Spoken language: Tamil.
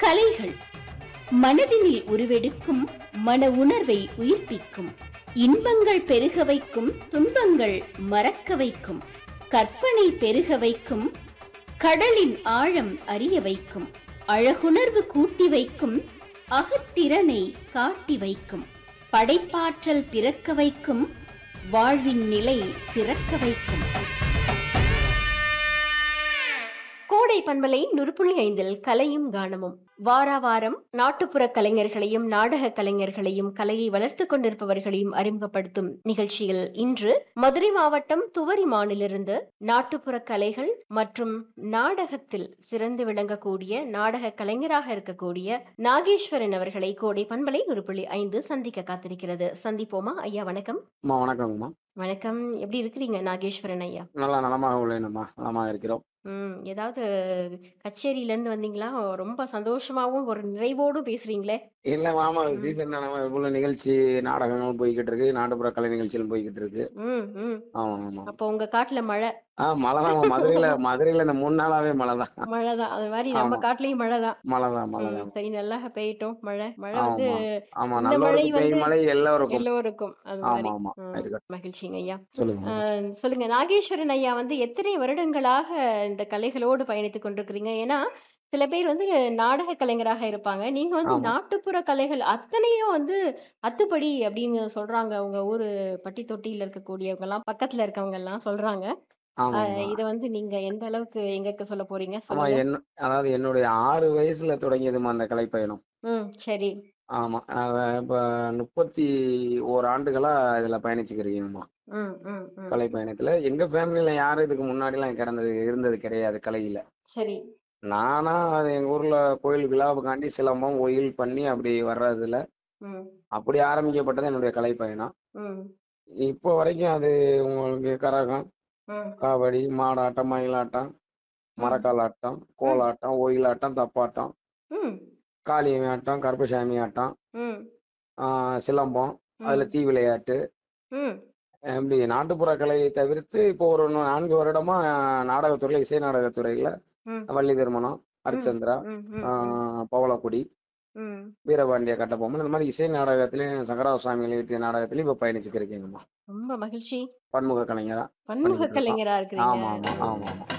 கலைகள் மனதினில் உருவெடுக்கும் மன உணர்வை உயிர்ப்பிக்கும் இன்பங்கள் பெருக வைக்கும் துன்பங்கள் மறக்க வைக்கும் கற்பனை பெருக வைக்கும் கடலின் ஆழம் அறிய வைக்கும் அழகுணர்வு கூட்டி வைக்கும் அகத்திறனை காட்டி வைக்கும் படைப்பாற்றல் பிறக்க வைக்கும் வாழ்வின் நிலை சிறக்க வைக்கும் கோடை பண்பலை நுறுப்புள்ளி ஐந்தில் கலையும் கானமும் வாரா வாரம் நாட்டுப்புற கலைஞர்களையும் நாடக கலைஞர்களையும் கலையை வளர்த்து கொண்டிருப்பவர்களையும் அறிமுகப்படுத்தும் நிகழ்ச்சியில் இன்று மதுரை மாவட்டம் துவரிமானிலிருந்து நாட்டுப்புற கலைகள் மற்றும் நாடகத்தில் சிறந்து விளங்கக்கூடிய நாடக கலைஞராக இருக்கக்கூடிய நாகேஸ்வரன் அவர்களை கோடை பண்பலை நுறுப்புள்ளி ஐந்து சந்திக்க காத்திருக்கிறது சந்திப்போமா ஐயா வணக்கம் அம்மா வணக்கங்கம்மா வணக்கம் எப்படி இருக்கிறீங்க நாகேஸ்வரன் ஐயா நல்லா நலமாக உள்ளேனம்மா நலமாக இருக்கிறோம் ம் ஏதாவது கச்சேரியில இருந்து வந்தீங்களா ரொம்ப சந்தோஷமாவும் ஒரு நிறைவோடும் பேசுறீங்களே இல்ல மாமா சீசன் நம்ம இவ்வளவு நிகழ்ச்சி நாடகங்கள் போய்கிட்டு இருக்கு நாட்டுப்புற கலை நிகழ்ச்சிகள் போய்கிட்டு இருக்கு ம் ம் ஆமா ஆமா அப்போ உங்க காட்டுல மழை ஆஹ் மழைதான் மதுரையில மதுரையில இந்த மூணு நாளாவே மழைதான் மழைதான் அது மாதிரி நம்ம ஆமா. காட்டுலயும் மழைதான் மழைதான் ம், மழைதான் சரி நல்லா பெய்யட்டும் மழை மழை வந்து ஆமா ஆமா இந்த மழை நல்லவருக்கு பெய்யும் வந்து மழை எல்லாருக்கும் எல்லோருக்கும் அது ஆமா மாதிரி ஆமா ம், இருக்கட்டும் மகிழ்ச்சிங்க ஐயா சொல்லுங்க மாமா. ஆஹ் சொல்லுங்க நாகேஸ்வரன் ஐயா வந்து எத்தனை வருடங்களாக இந்த கலைகளோடு பயணித்துக் கொண்டிருக்கிறீங்க ஏன்னா சில பேர் வந்து நாடக கலைஞராக இருப்பாங்க நீங்க வந்து ஆமா. நாட்டுப்புற கலைகள் அத்தனையும் வந்து அத்துப்படி அப்படின்னு சொல்றாங்க உங்க ஊரு பட்டி தொட்டியில இருக்கக்கூடியவங்க எல்லாம் பக்கத்துல இருக்கவங்க எல்லாம் சொல்றாங்க ஆமா ஆஹ் ஆமா இத வந்து நீங்க எந்த அளவுக்கு எங்களுக்கு சொல்ல போறீங்க ஆமா சொல்லுங்க என்ன அதாவது என்னுடைய ஆறு வயசுல தொடங்கியதுமா அந்த கலை பயணம் ம் சரி ஆமா நான் இப்ப முப்பத்தி ஓர் ஆண்டுகளா இதுல பயணிச்சுக்கிறீங்கம்மா ம் ம் ம் கலை பயணத்துல எங்க ஃபேமிலில யாரும் இதுக்கு முன்னாடி எல்லாம் கிடந்தது இருந்தது கிடையாது கலையில சரி நானா அது எங்க ஊர்ல கோயில் விழாவுக்காண்டி சிலம்பம் ஒயில் பண்ணி அப்படி வர்றதுல ம் அப்படி ஆரம்பிக்கப்பட்டது என்னுடைய கலை பயணம் ம் இப்போ வரைக்கும் அது உங்களுக்கு கரகம் ம் காவடி மாடாட்டம் மயிலாட்டம் மரக்கால் ஆட்டம் கோலாட்டம் ஒயிலாட்டம் தப்பாட்டம் ம் காளியம்மி ஆட்டம் கருப்பசாமி ஆட்டம் ம் ஆஹ் சிலம்பம் அதுல ம் தீ விளையாட்டு ம் இப்படி நாட்டுப்புற கலையை தவிர்த்து இப்போ ஒரு நான்கு வருடமா நாடகத்துறையில இசை நாடகத்துறையில ம் வள்ளி திருமணம் ஹரிச்சந்திரா ம் ம் ம் ஆஹ் பவளக்குடி ம் வீரபாண்டிய கட்டபொம்மன் இந்த மாதிரி இசை நாடகத்திலையும் சங்கராவ சுவாமி எழுதிய நாடகத்திலையும் இப்ப பயணிச்சுட்டு இருக்கீங்கம்மா ரொம்ப மகிழ்ச்சி பன்முக கலைஞரா பன்முக பண்ணிக்கிட்டு இருக்கோம் கலைஞரா இருக்கிறீங்க ஆமா ஆமா ஆமா ஆமா